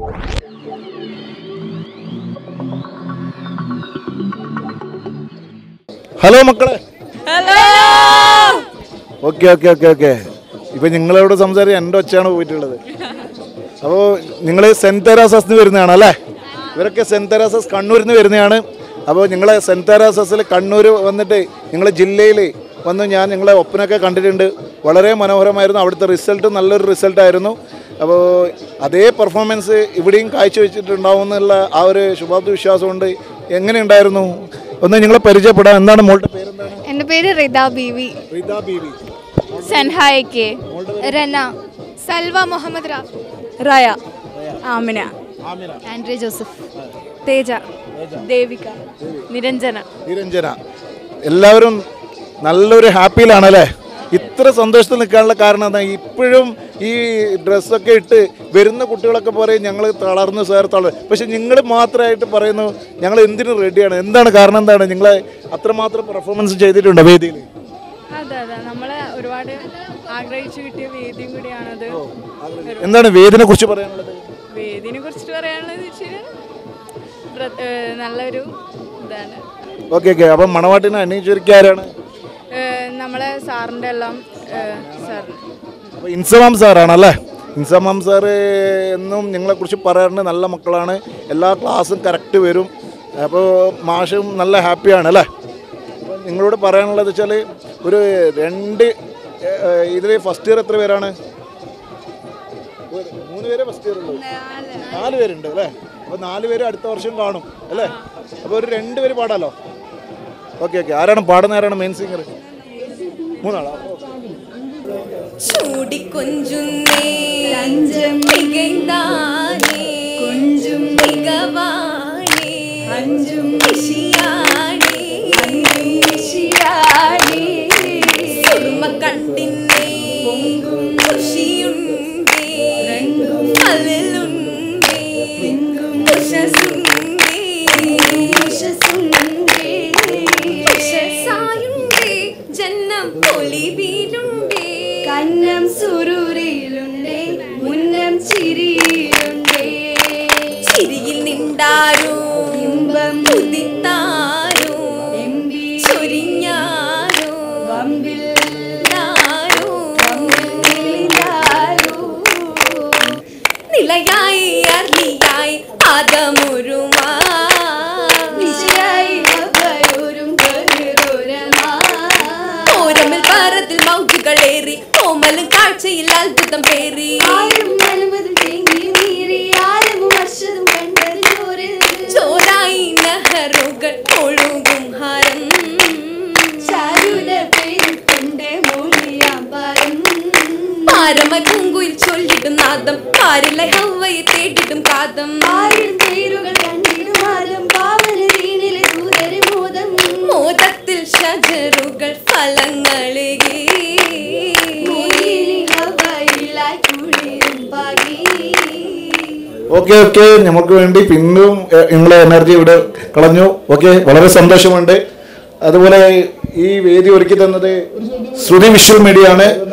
hello മക്കളെ okay okay okay okay ഇപ്പൊ നിങ്ങളോട് സംസാരിച്ച് എൻ്റെ ഒച്ചയാണ് പോയിട്ടുള്ളത് അപ്പോൾ നിങ്ങൾ സെൻറ്റ് തെരാസസ് നിന്ന് വരുന്നതാണ് അല്ലേ ഇവരൊക്കെ സെൻറ്റ് തെരാസസ് കണ്ണൂരിൽ നിന്ന് വരുന്നതാണ് അപ്പോൾ നിങ്ങൾ സെൻറ്റ് തെരാസസിൽ കണ്ണൂർ വന്നിട്ട് നിങ്ങളെ ജില്ലയിൽ വന്ന് ഞാൻ നിങ്ങളെ ഒപ്പനൊക്കെ കണ്ടിട്ടുണ്ട് വളരെ മനോഹരമായിരുന്നു അവിടുത്തെ റിസൾട്ട് നല്ലൊരു റിസൾട്ടായിരുന്നു അപ്പോൾ അതേ പെർഫോമൻസ് ഇവിടെയും കാഴ്ചവെച്ചിട്ടുണ്ടാവും എന്നുള്ള ആ ഒരു ശുഭാപ്തി വിശ്വാസമുണ്ട് എങ്ങനെയുണ്ടായിരുന്നു ഒന്ന് നിങ്ങളെ പരിചയപ്പെടാം എന്താണ് മോളുടെ പേരെന്താണ് എൻ്റെ പേര് റിത ബീവി റിത ബീവി സെൻഹായ് കെ രന സൽവ മുഹമ്മദ് റാഫി റയ ആമിന ആമിന ആൻഡ്രി ജോസഫ് തേജ ദേവിക നിരഞ്ജന നിരഞ്ജന എല്ലാവരും നല്ലൊരു ഹാപ്പിയിലാണല്ലേ ഇത്ര സന്തോഷത്തിൽ നിൽക്കാനുള്ള കാരണം എന്താ ഇപ്പോഴും ഈ ഡ്രസ്സൊക്കെ ഇട്ട് വരുന്ന കുട്ടികളൊക്കെ പറയും ഞങ്ങൾ തളർന്നു സാർ തളർ പക്ഷെ നിങ്ങൾ മാത്രമായിട്ട് പറയുന്നു ഞങ്ങൾ എന്തിനു റെഡിയാണ് എന്താണ് കാരണം എന്താണ് നിങ്ങളെ അത്രമാത്രം പെർഫോമൻസ് ചെയ്തിട്ടുണ്ടോ വേദിയിൽ അതെ അതെ നമ്മളെ ഒരുപാട് ആഗ്രഹിച്ചു കിട്ടിയ വേദിയും കൂടിയാണത് എന്താണ് വേദിനെ കുറിച്ച് പറയാനുള്ളത് വേദിനെ കുറിച്ചിട്ട് പറയാനുള്ളത് വെച്ചാൽ നല്ലൊരു ഇതാണ് ഓക്കെ ഓക്കെ അപ്പം മണവാട്ടിനെ അന്വേഷിച്ചിരിക്കുക ആരാണ് ഏഹ് നമ്മളെ സാറിൻ്റെ എല്ലാം സാറിന് അപ്പോൾ ഇൻസമാം സാറാണല്ലേ ഇൻസമാം സാറ് എന്നും നിങ്ങളെക്കുറിച്ച് പറയാറുണ്ട് നല്ല മക്കളാണ് എല്ലാ ക്ലാസ്സും കറക്റ്റ് വരും അപ്പോൾ മാഷും നല്ല ഹാപ്പിയാണ് അല്ലേ അപ്പോൾ നിങ്ങളോട് പറയാനുള്ളത് വെച്ചാൽ ഒരു രണ്ട് ഇതിൽ ഫസ്റ്റ് ഇയർ എത്ര പേരാണ് ഒരു മൂന്ന് പേര് ഫസ്റ്റ് ഇയർ ഉള്ളൂ നാല് പേരുണ്ട് അല്ലേ അപ്പോൾ നാല് പേര് അടുത്ത വർഷം കാണും അല്ലേ അപ്പോൾ ഒരു രണ്ട് പേര് പാടാലോ ഓക്കെ ഓക്കെ ആരാണ് പാടുന്ന ആരാണ് മെയിൻ സിംഗർ മൂന്നാളോ ചൂടിക്കൊഞ്ചുന്നേ അഞ്ചം മികൈന്താനേ കൊഞ്ചും മികവാണേ അഞ്ചും മിഷിയാണേ മിഷിയാണേ സുറുമ കണ്ടിന്നേ പൊങ്കും ഖുഷിയുണ്ടേ രംഗും അതിലുണ്ടേ ലിംഗും ഉഷസുണ്ടേ ഉഷസുണ്ടേ ഉഷസായുണ്ടേ ജന്നം പൊലിവിലുണ്ടേ കന്നം സുരൂരിലുണ്ടേ മുന്നം ചിരിയിലുണ്ടേ ചിരിയിൽ നിണ്ടാരോ ഇമ്പം ഉദിത്താരോ എമ്പി ചൊരിഞ്ഞാരോ വമ്പിൽ നിലയായി അർലിയായി അതമുരുമാ ഓരമിൽ പാറത്തിൽ മൗജുകളേറി കോമലും കാഴ്ചയിൽ അത്ഭുതം പേറി ചോരായി നഹറുകൾ ഒഴുകും ഹരം പാരമ കുങ്കുയിൽ ചൊല്ലിടും നാദം പാരിലെ ഹവയെ തേടിടും കാതം മോദത്തിൽ ഷജറുകൾ ഫലങ്ങളേകി ഓക്കെ ഓക്കെ നമുക്ക് വേണ്ടി പിന്നും എ, നിങ്ങളെ എനർജി ഇവിടെ കളഞ്ഞു ഓക്കെ വളരെ സന്തോഷമുണ്ട് അതുപോലെ ഈ വേദി ഒരുക്കി തന്നത് ശ്രുതി വിഷ്വൽ മീഡിയ ആണ്